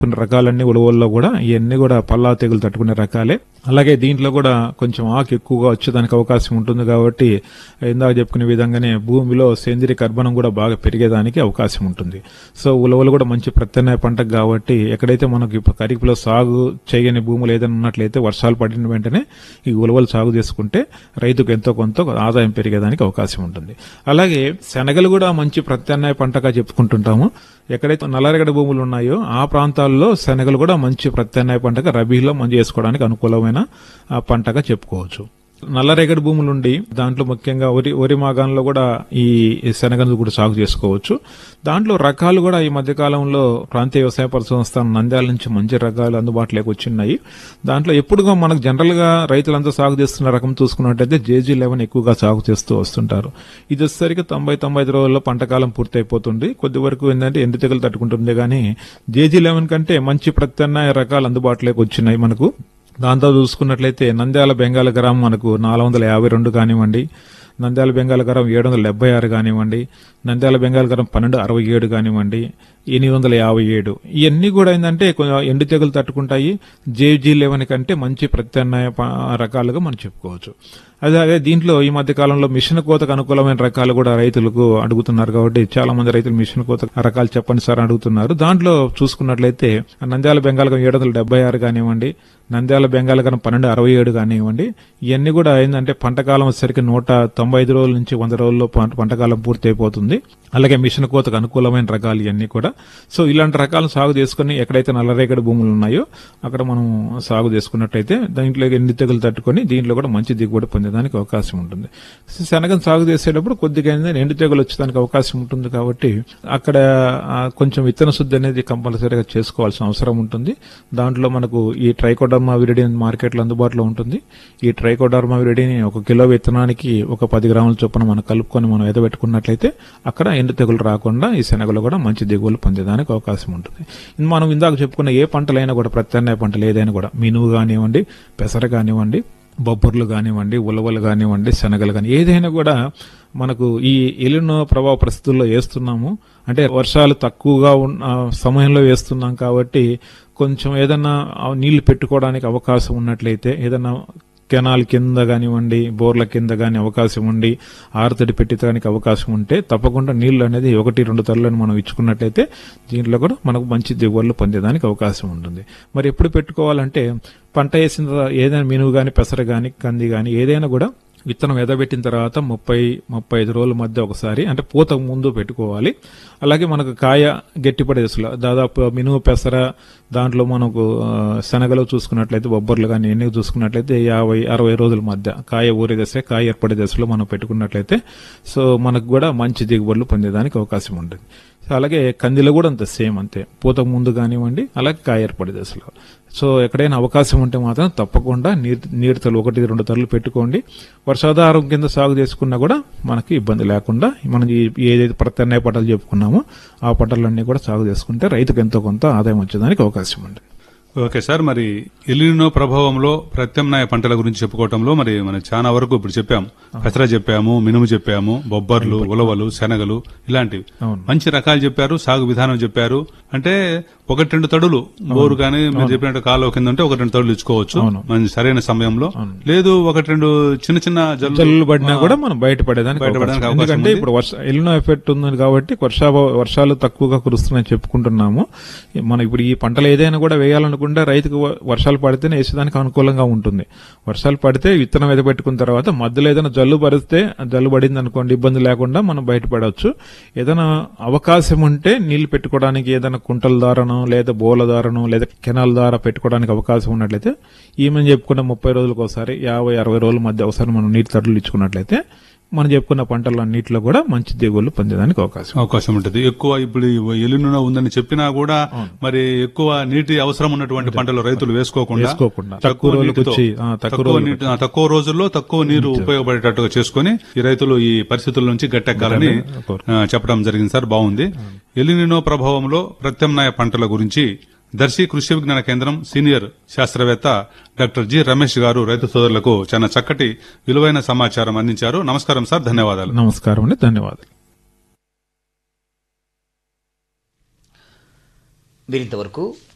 కొన్ని రకాలన్నీ ఉలవల్లో కూడా ఇవన్నీ కూడా పల్లా తెగులు తట్టుకునే రకాలే అలాగే దీంట్లో కూడా కొంచెం ఆకు ఎక్కువగా వచ్చేదానికి అవకాశం ఉంటుంది కాబట్టి ఇందాక చెప్పుకునే విధంగానే భూమిలో సేంద్రియ కర్బనం కూడా బాగా పెరిగేదానికి అవకాశం ఉంటుంది సో ఉలవలు కూడా మంచి ప్రత్యామ్నాయ పంట కాబట్టి ఎక్కడైతే మనకి ఇప్పుడు ఖరీఫ్లో సాగు చేయని భూములు ఏదైనా ఉన్నట్లయితే వర్షాలు పడిన వెంటనే ఈ ఉలవలు సాగు చేసుకుంటే రైతుకు ఎంతో కొంత ఆదాయం పెరిగేదానికి అవకాశం ఉంటుంది అలాగే శనగలు కూడా మంచి ప్రత్యామ్నాయ పంటగా చెప్పుకుంటుంటాము ఎక్కడైతే నల్లరేగడి భూములు ఉన్నాయో ఆ ప్రాంతాల్లో శనగలు కూడా మంచి ప్రత్యామ్నాయ పంటగా రబీలో మంచి చేసుకోవడానికి అనుకూలమైన ఆ, పంటగా చెప్పుకోవచ్చు నల్లరేగడి భూములు ఉండి దాంట్లో ముఖ్యంగా వరి వరి మాగాణంలో కూడా ఈ శనగను కూడా సాగు చేసుకోవచ్చు దాంట్లో రకాలు కూడా ఈ మధ్య కాలంలో ప్రాంతీయ వ్యవసాయ పరిశోధన నంద్యాల నుంచి మంచి రకాలు అందుబాటులోకి వచ్చినాయి దాంట్లో ఎప్పుడుగా మనకు జనరల్ గా రైతులంతా సాగు చేస్తున్న రకం చూసుకున్నట్టయితే జేజీ లెవెన్ ఎక్కువగా సాగు చేస్తూ వస్తుంటారు ఇది వచ్చేసరికి తొంభై తొంభై ఐదు రోజుల్లో పంటకాలం పూర్తి అయిపోతుంది కొద్ది వరకు ఏంటంటే ఎండు తెగులు తట్టుకుంటుంది కానీ జేజీ లెవెన్ కంటే మంచి ప్రత్యామ్నాయ రకాలు అందుబాటులోకి వచ్చినాయి మనకు దాంతో చూసుకున్నట్లయితే నంద్యాల బెంగాల్ గ్రామం మనకు నాలుగు వందల యాభై రెండు కానివ్వండి నంద్యాల బెంగాల్ గ్రామం ఏడు వందల డెబ్బై ఆరు కానివ్వండి నంద్యాల బెంగాల్ గ్రామం పన్నెండు అరవై ఏడు కానివ్వండి ఎనిమిది వందల యాభై ఏడు ఇవన్నీ కూడా ఏంటంటే కొంచెం ఎండు తెగులు తట్టుకుంటాయి జేజీ లెవెన్ కంటే మంచి ప్రత్యామ్నాయ ప- రకాలుగా మనం చెప్పుకోవచ్చు అదే దీంట్లో ఈ మధ్య కాలంలో మిషన్ కోతకు అనుకూలమైన రకాలు కూడా రైతులకు అడుగుతున్నారు కాబట్టి చాలా మంది రైతులు మిషన్ కోత రకాలు చెప్పండి సార్ అని అడుగుతున్నారు దాంట్లో చూసుకున్నట్లయితే నంద్యాల బెంగాల్ ఏడు వందల డెబ్బై ఆరు కానివ్వండి నంద్యాల బెంగాల్ గనం పన్నెండు అరవై ఏడు కానివ్వండి ఇవన్నీ కూడా ఏంటంటే పంటకాలం వచ్చేసరికి నూట తొంభై ఐదు రోజుల నుంచి వంద రోజుల్లో పంట పంటకాలం పూర్తి అయిపోతుంది అలాగే మిషన్ కోతకు అనుకూలమైన రకాలు ఇవన్నీ కూడా సో ఇలాంటి రకాలను సాగు చేసుకుని ఎక్కడైతే నల్లరేగడి భూములు ఉన్నాయో అక్కడ మనం సాగు చేసుకున్నట్టయితే దాంట్లో ఎన్ని తెగులు తట్టుకొని దీంట్లో కూడా మంచి దిగుబడి పొందేదానికి అవకాశం ఉంటుంది శనగం సాగు చేసేటప్పుడు కొద్దిగా ఏంటంటే ఎండు తెగులు వచ్చేదానికి అవకాశం ఉంటుంది కాబట్టి అక్కడ ఆ, కొంచెం విత్తన శుద్ధి అనేది కంపల్సరీగా చేసుకోవాల్సిన అవసరం ఉంటుంది దాంట్లో మనకు ఈ ట్రైకోడర్మా విరిడి మార్కెట్లో అందుబాటులో ఉంటుంది ఈ ట్రైకోడర్మా విరిడిని ఒక కిలో విత్తనానికి ఒక పది గ్రాముల చొప్పున మనం కలుపుకొని మనం ఎదబెట్టుకున్నట్లయితే అక్కడ ఎండు తెగులు రాకుండా ఈ శనగలు కూడా మంచి దిగుబడులు పొందేదానికి అవకాశం ఉంటుంది ఇది మనం ఇందాక చెప్పుకున్న ఏ పంటలైనా కూడా ప్రత్యామ్నాయ పంటలు ఏదైనా కూడా మినువు కానివ్వండి పెసర కానివ్వండి బొబ్బర్లు కానివ్వండి ఉలవలు కానివ్వండి శనగలు కానీ ఏదైనా కూడా మనకు ఈ ఎలినో ప్రభావ పరిస్థితుల్లో వేస్తున్నాము అంటే వర్షాలు తక్కువగా ఉన్న ఆ సమయంలో వేస్తున్నాం కాబట్టి కొంచెం ఏదన్నా ఆ నీళ్లు పెట్టుకోవడానికి అవకాశం ఉన్నట్లయితే ఏదన్నా కెనాల్ కింద కానివ్వండి బోర్ల కింద కానీ అవకాశం ఉండి ఆరుతడి పెట్టడానికి అవకాశం ఉంటే తప్పకుండా నీళ్లు అనేది ఒకటి రెండు తరలను మనం ఇచ్చుకున్నట్లయితే దీంట్లో కూడా మనకు మంచి దిగుబడులు పొందేదానికి అవకాశం ఉంటుంది మరి ఎప్పుడు పెట్టుకోవాలంటే పంట వేసిన తర్వాత ఏదైనా మినువు కానీ పెసర కానీ కంది కానీ ఏదైనా కూడా విత్తనం ఎదబెట్టిన తర్వాత ముప్పై ముప్పై ఐదు రోజుల మధ్య ఒకసారి అంటే పూత ముందు పెట్టుకోవాలి అలాగే మనకు కాయ గట్టిపడే దశలో దాదాపు మినుము పెసర దాంట్లో మనకు ఆ, శనగలు చూసుకున్నట్లయితే బొబ్బర్లు కానీ ఎన్ని చూసుకున్నట్లయితే యాభై అరవై రోజుల మధ్య కాయ ఊరే దశ కాయ ఏర్పడే దశలో మనం పెట్టుకున్నట్లయితే సో మనకు కూడా మంచి దిగుబడులు పొందేదానికి అవకాశం ఉంటుంది సో అలాగే కందిలో కూడా అంత సేమ్ అంతే పూత ముందు కానివ్వండి అలాగే కాయ ఏర్పడే దశలో సో ఎక్కడైనా అవకాశం ఉంటే మాత్రం తప్పకుండా నీరు నీరు తలు ఒకటి రెండు తరలు పెట్టుకోండి వర్షాధారం కింద సాగు చేసుకున్నా కూడా మనకి ఇబ్బంది లేకుండా మనం ఈ- ఏదైతే ప్రత్యామ్నాయ పంటలు చెప్పుకున్నామో ఆ పంటలన్నీ కూడా సాగు చేసుకుంటే రైతుకు ఎంతో కొంత ఆదాయం వచ్చేదానికి అవకాశం ఉంది ఓకే సార్ మరి ఎలినో ప్రభావంలో ప్రత్యామ్నాయ పంటల గురించి చెప్పుకోవటంలో మరి మనం చాలా వరకు ఇప్పుడు చెప్పాము పెసర చెప్పాము మినుము చెప్పాము బొబ్బర్లు ఉలవలు శనగలు ఇలాంటివి అవును. మంచి రకాలు చెప్పారు సాగు విధానం చెప్పారు అంటే ఒకటి రెండు తడులు బోరు కానీ మీరు చెప్పినట్టు కాలువ కింద ఉంటే ఒకటి రెండు తడులు ఇచ్చుకోవచ్చు అవును. మంచి సరైన సమయంలో లేదు ఒకటి రెండు చిన్న చిన్న జల్లు జల్లులు పడినా కూడా మనం బయటపడేదానికి బయటపడడానికి అవకాశం ఉంది. అవకాశం ఎందుకంటే ఉంది. ఇప్పుడు వర్ష ఎల్లినో ఎఫెక్ట్ ఉంది కాబట్టి వర్షా వర్షాలు తక్కువగా కురుస్తున్నాయని చెప్పుకుంటున్నాము మనం ఇప్పుడు ఈ పంటలు ఏదైనా కూడా వేయాలనుకుంటే రైతుకు వ- వర్షాలు పడితేనే వేసేదానికి అనుకూలంగా ఉంటుంది వర్షాలు పడితే విత్తనం ఎదబెట్టుకున్న తర్వాత మధ్యలో ఏదైనా జల్లు పడితే ఆ జల్లు పడింది అనుకోండి ఇబ్బంది లేకుండా మనం బయటపడవచ్చు ఏదైనా అవకాశం ఉంటే నీళ్లు పెట్టుకోవడానికి ఏదైనా కుంటల ద్వారానో లేదా బోల ద్వారానో లేదా కెనాల్ ద్వారా పెట్టుకోవడానికి అవకాశం ఉన్నట్లయితే ఈమెను చెప్పుకున్న ముప్పై రోజులకు ఒకసారి యాభై అరవై రోజుల మధ్య ఒకసారి మనం నీటి తడులు ఇచ్చుకున్నట్లయితే మనం చెప్పుకున్న పంటలన్నింటిలో కూడా మంచి దిగుబడులు పొందేదానికి అవకాశం అవకాశం ఉంటుంది ఎక్కువ ఇప్పుడు ఎలినో ఉందని చెప్పినా కూడా మరి ఎక్కువ నీటి అవసరం ఉన్నటువంటి పంటలు రైతులు వేసుకోకుండా వేసుకోకుండా తక్కువ రోజులకు నీటితో, వచ్చి ఆ, తక్కువ తక్కువ రోజులకు నీటి ఆ, తక్కువ రోజుల్లో తక్కువ నీరు ఉపయోగపడేటట్టుగా చేసుకుని ఈ రైతులు ఈ పరిస్థితుల నుంచి గట్టెక్కాలని కోరు. ఆ, చెప్పడం జరిగింది సార్ బాగుంది ఎలినినో ప్రభావంలో ప్రత్యామ్నాయ పంటల గురించి దర్శి కృషి విజ్ఞాన కేంద్రం సీనియర్ శాస్త్రవేత్త డాక్టర్ జి రమేష్ గారు రైతు సోదరులకు చాలా చక్కటి విలువైన సమాచారం అందించారు నమస్కారం సార్ ధన్యవాదాలు నమస్కారం అండి ధన్యవాదాలు మీరింతవరకు